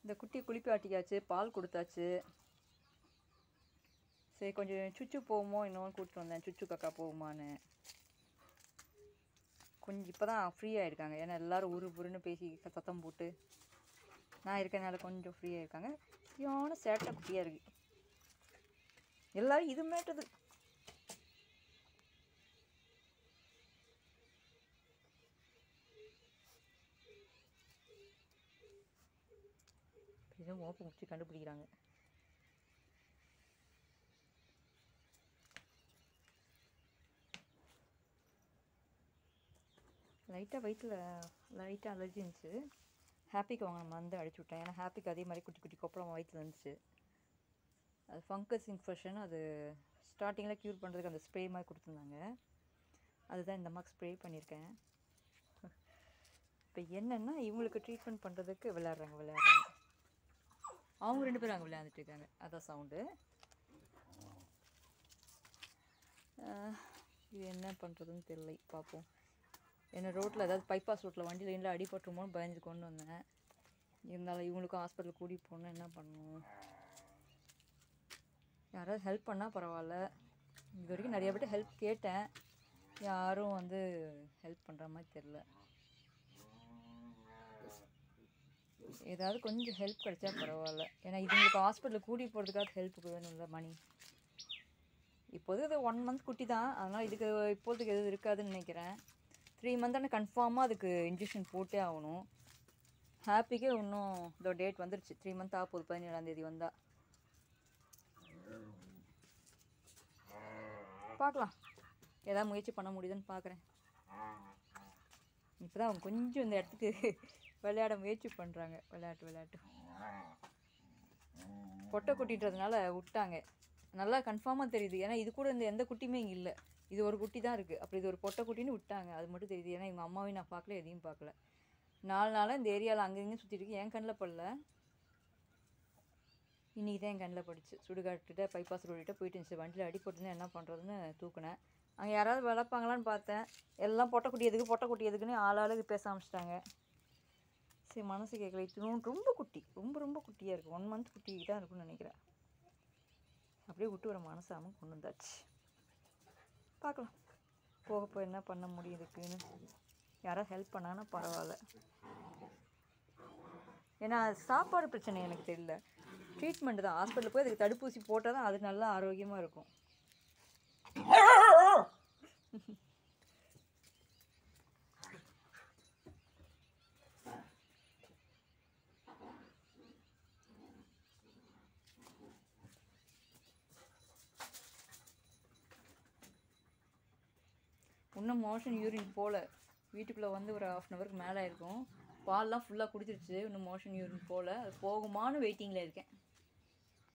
இந்த குட்டியை குளிப்பி ஆட்டிக்காச்சு பால் கொடுத்தாச்சு சரி கொஞ்சம் சுச்சு போகுமோ இன்னொன்று கூப்பிட்டு வந்தேன் சுச்சு காக்கா போகுமான்னு கொஞ்சம் இப்போ தான் ஃப்ரீ ஆகிருக்காங்க ஏன்னா எல்லாரும் உரு புருன்னு பேசி சத்தம் போட்டு நான் இருக்கனால கொஞ்சம் ஃப்ரீயாக இருக்காங்க சரியான சேட்டை குட்டியாக இருக்குது எல்லாரும் இது மேட்டது ஏதோ மோப்பம் முடிச்சு கண்டுபிடிக்கிறாங்க லைட்டாக வயிற்றில் லைட்டாக அலர்ஜி இருந்துச்சு ஹாப்பிக்கு வாங்க மருந்து அடிச்சு விட்டேன் ஏன்னா ஹாப்பிக்கு அதே மாதிரி குட்டி குட்டி கொப்பளம் வயிற்றில் இருந்துச்சு அது ஃபங்கஸ் இன்ஃபெக்ஷன் அது ஸ்டார்டிங்கில் க்யூர் பண்ணுறதுக்கு அந்த ஸ்ப்ரே மாதிரி கொடுத்துருந்தாங்க அதுதான் இந்த மாதிரி ஸ்ப்ரே பண்ணியிருக்கேன் இப்போ என்னென்னா இவங்களுக்கு ட்ரீட்மெண்ட் பண்ணுறதுக்கு விளையாடுறாங்க விளையாடுறாங்க அவங்க ரெண்டு பேரும் அங்கே விளையாண்டுட்டு இருக்காங்க அதான் சவுண்டு இது என்ன பண்ணுறதுன்னு தெரியல பார்ப்போம் என்ன ரோட்டில் ஏதாவது பைபாஸ் ரோட்டில் வண்டி லைனில் அடிபட்டுருமோன்னு பயந்து கொண்டு வந்தேன் இருந்தாலும் இவங்களுக்கும் ஹாஸ்பிட்டல் கூட்டிகிட்டு போகணும் என்ன பண்ணணும் யாராவது ஹெல்ப் பண்ணால் பரவாயில்ல இது வரைக்கும் நிறைய பேர்ட்ட ஹெல்ப் கேட்டேன் யாரும் வந்து ஹெல்ப் பண்ணுற மாதிரி தெரில ஏதாவது கொஞ்சம் ஹெல்ப் கிடைச்சா பரவாயில்ல ஏன்னா இதுங்களுக்கு ஹாஸ்பிட்டலுக்கு கூட்டிகிட்டு போகிறதுக்காக ஹெல்ப்புக்கு வேணும்ல மணி இப்போது இது ஒன் மந்த் குட்டி தான் அதனால் இதுக்கு இப்போதைக்கு எதுவும் இருக்காதுன்னு நினைக்கிறேன் த்ரீ மந்த்தான கன்ஃபார்மாக அதுக்கு இன்ஜெக்ஷன் போட்டே ஆகணும் ஹாப்பிக்கே இன்னும் இதோ டேட் வந்துருச்சு த்ரீ மந்த் ஆக போகுது பதினேழாந்தேதி வந்தால் பார்க்கலாம் ஏதாவது முயற்சி பண்ண முடியுதுன்னு பார்க்குறேன் இப்போ தான் அவங்க கொஞ்சம் இந்த இடத்துக்கு விளையாட முயற்சி பண்ணுறாங்க விளையாட்டு விளையாட்டு பொட்டை குட்டின்றதுனால விட்டாங்க நல்லா கன்ஃபார்மாக தெரியுது ஏன்னா இது கூட இந்த எந்த குட்டியுமே இங்கே இல்லை இது ஒரு குட்டி தான் இருக்குது அப்படி இது ஒரு பொட்டை குட்டின்னு விட்டாங்க அது மட்டும் தெரியுது ஏன்னா எங்கள் அம்மாவையும் நான் பார்க்கல எதையும் பார்க்கல நாலு நாளாக இந்த ஏரியாவில் அங்கே இங்கேயும் சுற்றிட்டு இருக்கு என் கண்ணில் படல இன்றைக்கி தான் என் கண்ணில் பட்டுச்சு சுடுகாட்டுக்கிட்ட பைபாஸ் ரோடிட்ட போயிட்டு இருந்துச்சு வண்டியில் அடிபட்டுருந்தா என்ன பண்ணுறதுன்னு தூக்குனேன் அங்கே யாராவது வளர்ப்பாங்களான்னு பார்த்தேன் எல்லாம் பொட்டை குட்டி எதுக்கு பொட்டை குட்டி எதுக்குன்னு ஆளாளுக்கு பேச ஆரம்பிச்சிட்டாங்க சரி மனசு கேட்கல இது ரொம்ப குட்டி ரொம்ப ரொம்ப குட்டியாக இருக்குது ஒன் மந்த் குட்டி தான் இருக்கும்னு நினைக்கிறேன் அப்படியே விட்டு வர மனசாமல் கொண்டு வந்தாச்சு பார்க்கலாம் போக போய் என்ன பண்ண முடியும் இதுக்குன்னு யாராவது ஹெல்ப் பண்ணாங்கன்னா பரவாயில்ல ஏன்னா சாப்பாடு பிரச்சனை எனக்கு தெரியல ட்ரீட்மெண்ட் தான் ஹாஸ்பிட்டலில் போய் அதுக்கு தடுப்பூசி போட்டால் தான் அது நல்லா ஆரோக்கியமாக இருக்கும் இன்னும் மோஷன் யூரின் போகல வீட்டுக்குள்ளே வந்து ஒரு ஹாஃப் அன் ஹவருக்கு மேலே இருக்கும் பால்லாம் ஃபுல்லாக குடிச்சிருச்சு இன்னும் மோஷன் யூரின் போகல அது போகுமான்னு வெயிட்டிங்கில் இருக்கேன்